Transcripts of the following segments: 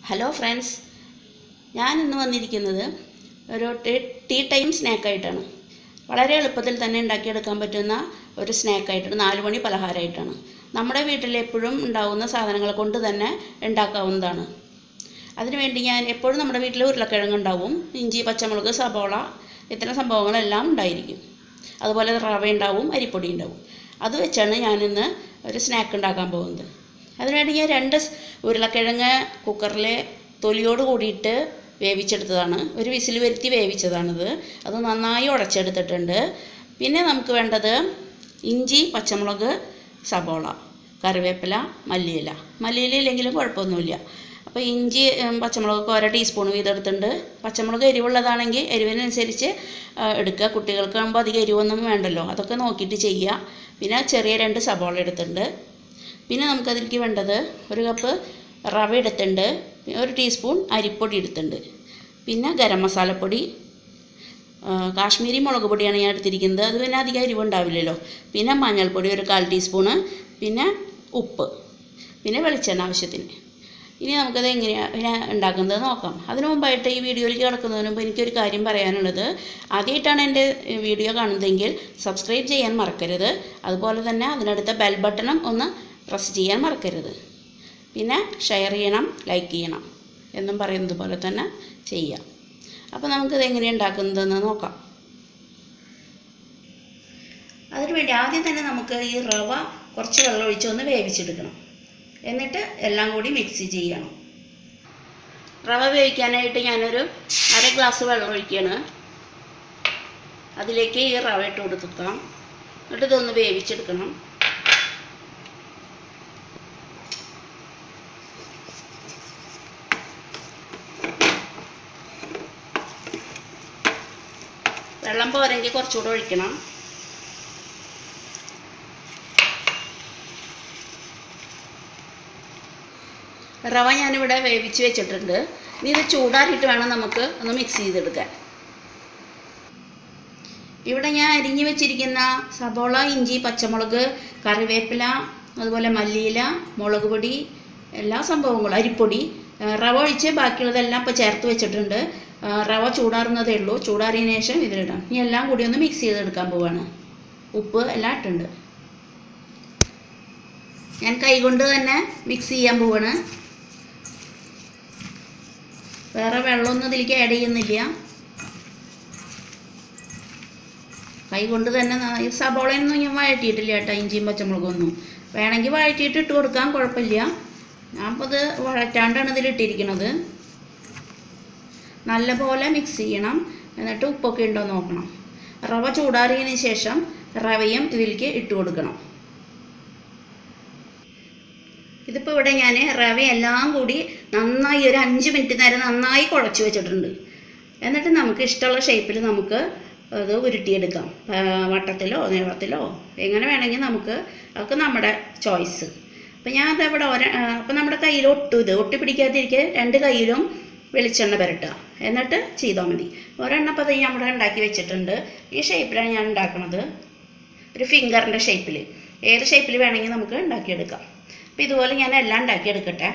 hello friends ഞാൻ ഇന്ന് വന്നിരിക്കുന്നത് ഒരു ടീ ടീ ടൈം സ്നാക്കായിട്ടാണ് വളരെ എളുപ്പത്തിൽ തന്നെ ഉണ്ടാക്കിയെടുക്കാൻ പറ്റുന്ന ഒരു സ്നാക്കായിട്ടാണ് നാല് മണി പലഹാരമായിട്ടാണ് നമ്മുടെ വീട്ടിൽ എപ്പോഴും ഉണ്ടാവുന്ന സാധനങ്ങൾ കൊണ്ട് തന്നെ ഉണ്ടാക്കാവുന്നതാണ് അതിനുവേണ്ടി ഞാൻ എപ്പോഴും നമ്മുടെ വീട്ടിൽ ഉരുളക്കിഴങ്ങ് ഉണ്ടാവും ഇഞ്ചി പച്ചമുളക് സബോള ഇത്തരം സംഭവങ്ങളെല്ലാം ഉണ്ടായിരിക്കും അതുപോലെ റവ ഉണ്ടാവും അരിപ്പൊടി ഉണ്ടാവും അത് വെച്ചാണ് ഞാനിന്ന് ഒരു സ്നാക്ക് ഉണ്ടാക്കാൻ പോകുന്നത് അതിനുവേണ്ടി ഞാൻ രണ്ട് സ് ഉരുളക്കിഴങ്ങ് കുക്കറിൽ തൊലിയോട് കൂടിയിട്ട് വേവിച്ചെടുത്തതാണ് ഒരു വിസിൽ വരുത്തി വേവിച്ചതാണിത് അത് നന്നായി ഉടച്ചെടുത്തിട്ടുണ്ട് പിന്നെ നമുക്ക് വേണ്ടത് ഇഞ്ചി പച്ചമുളക് സബോള കറിവേപ്പില മല്ലിയില മല്ലിയില ഇല്ലെങ്കിലും കുഴപ്പമൊന്നുമില്ല അപ്പോൾ ഇഞ്ചി ഉം, പച്ചമുളകൊക്കെ ഓരോ ടീസ്പൂൺ വീതം എടുത്തിട്ടുണ്ട് പച്ചമുളക് എരിവുള്ളതാണെങ്കിൽ എരിവിനനുസരിച്ച് ആ, എടുക്കുക കുട്ടികൾക്കാകുമ്പോൾ അധികം എരിവൊന്നും വേണ്ടല്ലോ അതൊക്കെ നോക്കിയിട്ട് ചെയ്യുക പിന്നെ ചെറിയ രണ്ട് സബോള എടുത്തിട്ടുണ്ട് പിന്നെ നമുക്കതിലേക്ക് വേണ്ടത് ഒരു കപ്പ് റവ എടുത്തിട്ടുണ്ട് പിന്നെ ഒരു ടീസ്പൂൺ അരിപ്പൊടി എടുത്തിട്ടുണ്ട് പിന്നെ ഗരം മസാലപ്പൊടി ആ, കാശ്മീരി മുളക് പൊടിയാണ് ഞാൻ എടുത്തിരിക്കുന്നത് അത് പിന്നെ അധികം എരിവുണ്ടാവില്ലല്ലോ പിന്നെ മഞ്ഞൾപ്പൊടി ഒരു കാൽ ടീസ്പൂണ് പിന്നെ ഉപ്പ് പിന്നെ വെളിച്ചെണ്ണ ആവശ്യത്തിന് ഇനി നമുക്കത് എങ്ങനെയാണ് ഉണ്ടാക്കുന്നത് നോക്കാം അതിനു മുമ്പായിട്ട് ഈ വീഡിയോയിലേക്ക് കിടക്കുന്നതിന് മുമ്പ് എനിക്കൊരു കാര്യം പറയാനുള്ളത് ആദ്യമായിട്ടാണ് എൻ്റെ വീഡിയോ കാണുന്നതെങ്കിൽ സബ്സ്ക്രൈബ് ചെയ്യാൻ മറക്കരുത് അതുപോലെ തന്നെ അതിനടുത്ത ബെൽ ബട്ടണും ഒന്ന് പ്രസ് ചെയ്യാൻ മറക്കരുത് പിന്നെ ഷെയർ ചെയ്യണം ലൈക്ക് ചെയ്യണം എന്നും പറയുന്നത് പോലെ തന്നെ ചെയ്യാം അപ്പോൾ നമുക്കിത് എങ്ങനെയാണ് ഉണ്ടാക്കുന്നതെന്ന് നോക്കാം അതിനുവേണ്ടി ആദ്യം തന്നെ നമുക്ക് ഈ റവ കുറച്ച് വെള്ളം ഒഴിച്ച് ഒന്ന് വേവിച്ചെടുക്കണം എന്നിട്ട് എല്ലാം കൂടി മിക്സ് ചെയ്യണം റവ വേവിക്കാനായിട്ട് ഞാനൊരു അര ഗ്ലാസ് വെള്ളം ഒഴിക്കുകയാണ് അതിലേക്ക് ഈ റവ ഇട്ട് കൊടുക്കാം എന്നിട്ട് ഇതൊന്ന് വേവിച്ചെടുക്കണം വെള്ളം പോരെങ്കിൽ കുറച്ചുകൂടെ ഒഴിക്കണം റവ ഞാനിവിടെ വേവിച്ച് വെച്ചിട്ടുണ്ട് ഇനി ഇത് ചൂടാറിയിട്ട് വേണം നമുക്ക് ഒന്ന് മിക്സ് ചെയ്തെടുക്കാൻ ഇവിടെ ഞാൻ അരിഞ്ഞു വെച്ചിരിക്കുന്ന സബോള ഇഞ്ചി പച്ചമുളക് കറിവേപ്പില അതുപോലെ മല്ലിയില മുളക് പൊടി എല്ലാ സംഭവങ്ങളും അരിപ്പൊടി ആ, റവ ഒഴിച്ച് ബാക്കിയുള്ളതെല്ലാം ഇപ്പോൾ ചേർത്ത് വെച്ചിട്ടുണ്ട് ആ, റവ ചൂടാറുന്നതേ ഉള്ളൂ ചൂടാറിയതിന് ശേഷം ഇതിലിടാം ഇനി എല്ലാം കൂടി ഒന്ന് മിക്സ് ചെയ്തെടുക്കാൻ പോവാണ് ഉപ്പ് എല്ലാം ഇട്ടുണ്ട് ഞാൻ കൈകൊണ്ട് തന്നെ മിക്സ് ചെയ്യാൻ പോവാണ് വേറെ വെള്ളമൊന്നും ഇതിലേക്ക് ആഡ് ചെയ്യുന്നില്ല കൈ കൊണ്ട് തന്നെ നന്നായി സബോളയൊന്നും ഞാൻ വഴറ്റിയിട്ടില്ല കേട്ടോ ഇഞ്ചിയും പച്ചമുളകൊന്നും വേണമെങ്കിൽ വഴറ്റിയിട്ട് ഇട്ട് കൊടുക്കാൻ കുഴപ്പമില്ല ഞാനിപ്പോൾ ഇത് വഴറ്റാണ്ടാണ് ഇതിൽ ഇട്ടിരിക്കുന്നത് നല്ലപോലെ മിക്സ് ചെയ്യണം എന്നിട്ട് ഉപ്പൊക്കെ ഉണ്ടോ എന്ന് നോക്കണം റവ ചൂടാറിയതിന് ശേഷം റവയും ഇതിലേക്ക് ഇട്ട് കൊടുക്കണം ഇതിപ്പോൾ ഇവിടെ ഞാൻ റവ എല്ലാം കൂടി നന്നായി ഒരു അഞ്ച് മിനിറ്റ് നേരം നന്നായി കുഴച്ച് വെച്ചിട്ടുണ്ട് എന്നിട്ട് നമുക്ക് ഇഷ്ടമുള്ള ഷേപ്പിൽ നമുക്ക് അത് ഉരുട്ടിയെടുക്കാം ആ, വട്ടത്തിലോ നീളത്തിലോ എങ്ങനെ വേണമെങ്കിൽ നമുക്ക് അതൊക്കെ നമ്മുടെ ചോയ്സ് അപ്പം ഞാൻ അതവിടെ ഒര അപ്പം നമ്മുടെ കയ്യിൽ ഒട്ടും ഇത് ഒട്ടി പിടിക്കാതിരിക്കെ രണ്ട് കയ്യിലും വെളിച്ചെണ്ണ പുരട്ടുക എന്നിട്ട് ചെയ്താൽ മതി ഒരെണ്ണം അപ്പം അത് ഞാൻ ഇവിടെ ഉണ്ടാക്കി വെച്ചിട്ടുണ്ട് ഈ ഷേപ്പിലാണ് ഞാൻ ഉണ്ടാക്കുന്നത് ഒരു ഫിംഗറിൻ്റെ ഷേപ്പിൽ ഏത് ഷേപ്പിൽ വേണമെങ്കിൽ നമുക്ക് ഉണ്ടാക്കിയെടുക്കാം അപ്പോൾ ഇതുപോലെ ഞാൻ എല്ലാം ഉണ്ടാക്കിയെടുക്കട്ടെ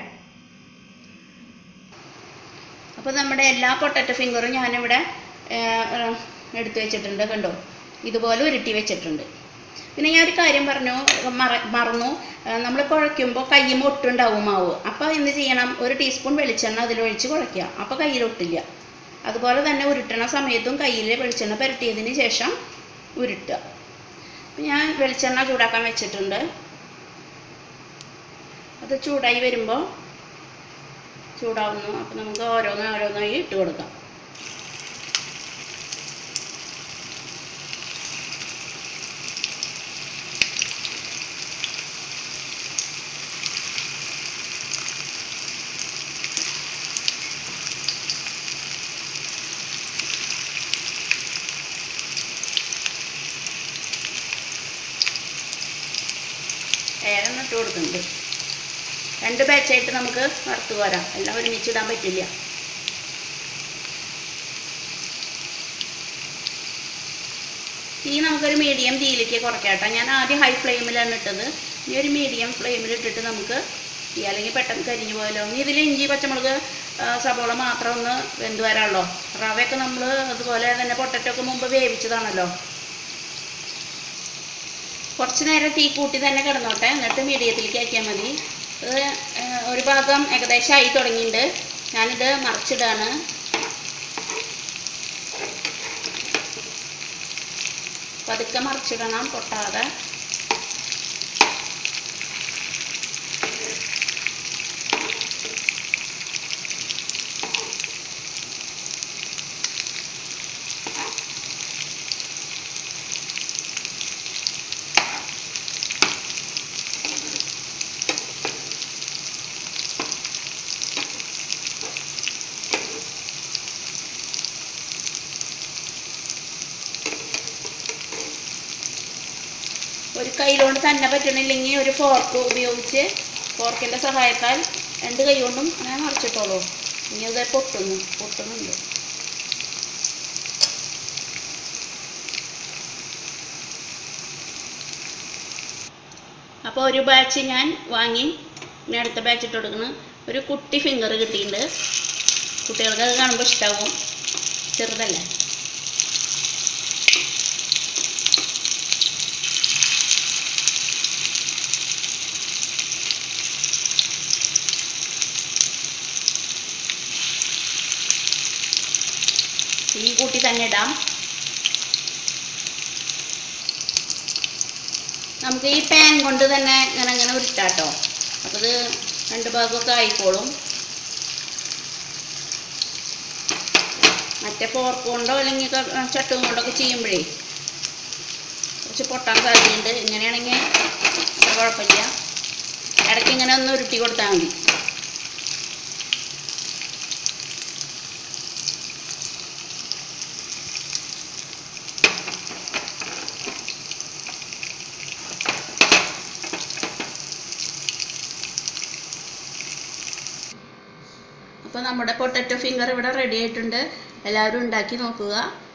അപ്പോൾ നമ്മുടെ എല്ലാ പൊട്ടറ്റോ ഫിംഗറും ഞാനിവിടെ ആ, ആ, എടുത്ത് വെച്ചിട്ടുണ്ട് കണ്ടോ ഇതുപോലെ ഉരുട്ടി വെച്ചിട്ടുണ്ട് പിന്നെ ഞാൻ ഒരു കാര്യം പറഞ്ഞു മറ മറന്നു നമ്മൾ കുഴയ്ക്കുമ്പോൾ കയ്യും ഒട്ടുണ്ടാവും മാവ് അപ്പോൾ എന്ത് ചെയ്യണം ഒരു ടീസ്പൂൺ വെളിച്ചെണ്ണ അതിലൊഴിച്ച് കുഴയ്ക്കുക അപ്പോൾ കയ്യിൽ ഒട്ടില്ല അതുപോലെ തന്നെ ഉരുട്ടണ സമയത്തും കയ്യിൽ വെളിച്ചെണ്ണ പുരട്ടിയതിന് ശേഷം ഉരുട്ടുക അപ്പോൾ ഞാൻ വെളിച്ചെണ്ണ ചൂടാക്കാൻ വെച്ചിട്ടുണ്ട് അത് ചൂടായി വരുമ്പോൾ ചൂടാവുന്നു അപ്പോൾ നമുക്ക് ഓരോന്ന് ഓരോന്നായി ഇട്ട് കൊടുക്കാം ഏറെണ്ണം ഇട്ട് കൊടുക്കുന്നുണ്ട് രണ്ട് ബാച്ചായിട്ട് നമുക്ക് വറുത്ത് പോരാം എല്ലാം ഒരുമിച്ചിടാൻ പറ്റില്ല തീ നമുക്കൊരു മീഡിയം തീയിലേക്ക് കുറയ്ക്കാം കേട്ടോ ഞാൻ ആദ്യം ഹൈ ഫ്ലെയിമിലാണ് ഇട്ടത് ഇനി ഒരു മീഡിയം ഫ്ലെയിമിൽ ഇട്ടിട്ട് നമുക്ക് ഈ അല്ലെങ്കിൽ പെട്ടെന്ന് കരിഞ്ഞു പോയാലോ ഇനി ഇതിൽ ഇഞ്ചി പച്ചമുളക് ആ, സബോള മാത്രം ഒന്ന് വെന്ത് വരാനുള്ളൂ റവയൊക്കെ നമ്മൾ അതുപോലെ തന്നെ പൊട്ടറ്റോ ഒക്കെ മുമ്പ് വേവിച്ചതാണല്ലോ കുറച്ച് നേരം തീ കൂട്ടി തന്നെ കിടന്നോട്ടെ എന്നിട്ട് മീഡിയത്തിലേക്ക് ആക്കിയാൽ മതി ഇത് ആ, ഒരു ഭാഗം ഏകദേശം ആയി തുടങ്ങിയിട്ടുണ്ട് ഞാനിത് മറിച്ചിടാണ് പതുക്കെ മറിച്ചിടണം പൊട്ടാതെ ഒരു കൈകൊണ്ട് തന്നെ പറ്റണില്ലെങ്കിൽ ഒരു ഫോർക്ക് ഉപയോഗിച്ച് ഫോർക്കിൻ്റെ സഹായത്താൽ രണ്ട് കൈ കൊണ്ടും അങ്ങനെ മറിച്ചിട്ടോളൂ ഇനി അത് പൊട്ടുന്നു പൊട്ടുന്നുണ്ട് അപ്പോൾ ഒരു ബാച്ച് ഞാൻ വാങ്ങി ഇനി അടുത്ത ബാച്ച് ഇട്ട് കൊടുക്കണം ഒരു കുട്ടി ഫിംഗർ കിട്ടിയിട്ടുണ്ട് കുട്ടികൾക്ക് അത് കാണുമ്പോൾ ഇഷ്ടാവും ചെറുതല്ലേ ഈ കൂട്ടി തന്നെ ഇടാം നമുക്ക് ഈ പാൻ കൊണ്ട് തന്നെ ഇങ്ങനെ ഇങ്ങനെ ഉരുട്ടാട്ടോ അപ്പോൾ ഇത് രണ്ട് ഭാഗമൊക്കെ ആയിക്കോളും മറ്റേ ഫോർക്ക് കൊണ്ടോ അല്ലെങ്കിൽ ക- ചട്ടും കൊണ്ടൊക്കെ ചെയ്യുമ്പോഴേ കുറച്ച് പൊട്ടാൻ സാധ്യതയുണ്ട് ഇങ്ങനെയാണെങ്കിൽ അത്ര കുഴപ്പമില്ല ഇടയ്ക്ക് ഇങ്ങനെ ഒന്ന് ഉരുട്ടി കൊടുത്താൽ മതി അപ്പോൾ നമ്മുടെ പൊട്ടറ്റോ ഫിംഗർ ഇവിടെ റെഡി ആയിട്ടുണ്ട് എല്ലാവരും ഉണ്ടാക്കി നോക്കുക